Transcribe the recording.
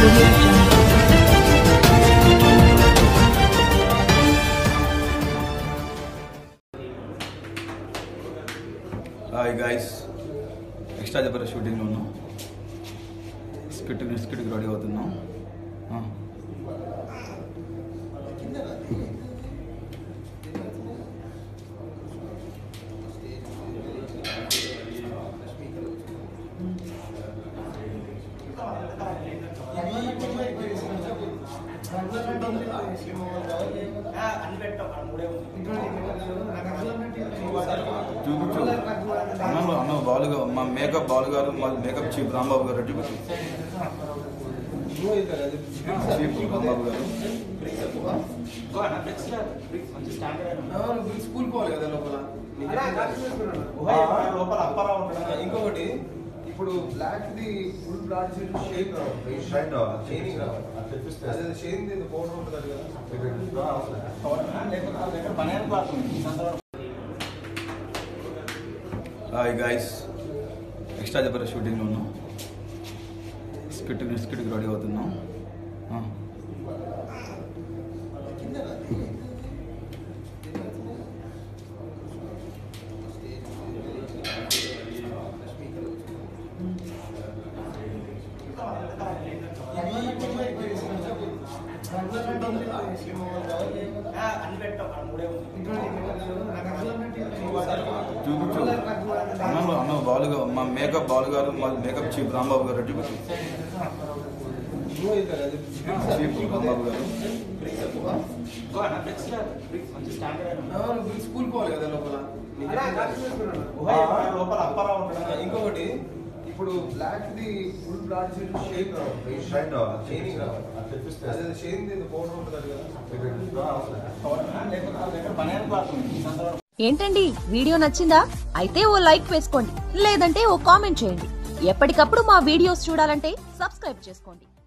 audio jungle. Hi guys extra చెప్పారు షూటింగ్లో ఉన్నాం స్కిట్ స్కిట్కి రెడీ అవుతున్నాం ఆ. చూపించు అన్న అన్న బాలుగా మా మేకప్ బాలు గారు మా మేకప్ చీఫ్ రాంబాబు గారు చూపించు చీఫ్ రాంబాబు గారు స్కూల్ పోవాలి కదా లోపల లోపల అప్పారా ఉంటాడు ఇంకొకటి ఇప్పుడు black the full black shake రావాలి Shine రావాలి. షైనింగ్ రావాలి తెప్పిస్తే. అదే షైన్ పౌడర్ ఉంటుంది కదా హాయ్ గాయస్ ఎక్స్ట్రా చెప్పారు షూటింగ్లో ఉన్నాం స్కిట్ స్కిట్కి రెడీ అవుతున్నాం ఆ. చూపించు అన్న అన్న బాలుగా మా మేకప్ బాలు గారు మా మేకప్ చీఫ్ రాంబాబు గారు చూపించు చీఫ్ రాంబాబు గారు స్కూల్ పోవాలి కదా లోపల లోపల అప్పారా ఉంటాడు ఇంకొకటి ఇప్పుడు black the full black shake రావాలి Shine రావాలి. షైనింగ్ రావాలి తెప్పిస్తే. అదే షైన్ పౌడర్ ఉంటుంది కదా ఏంటండి వీడియో నచ్చిందా అయితే ఓ లైక్ వేసుకోండి లేదంటే ఓ కామెంట్ చేయండి ఎప్పటికప్పుడు మా వీడియోస్ చూడాలంటే సబ్స్క్రైబ్ చేసుకోండి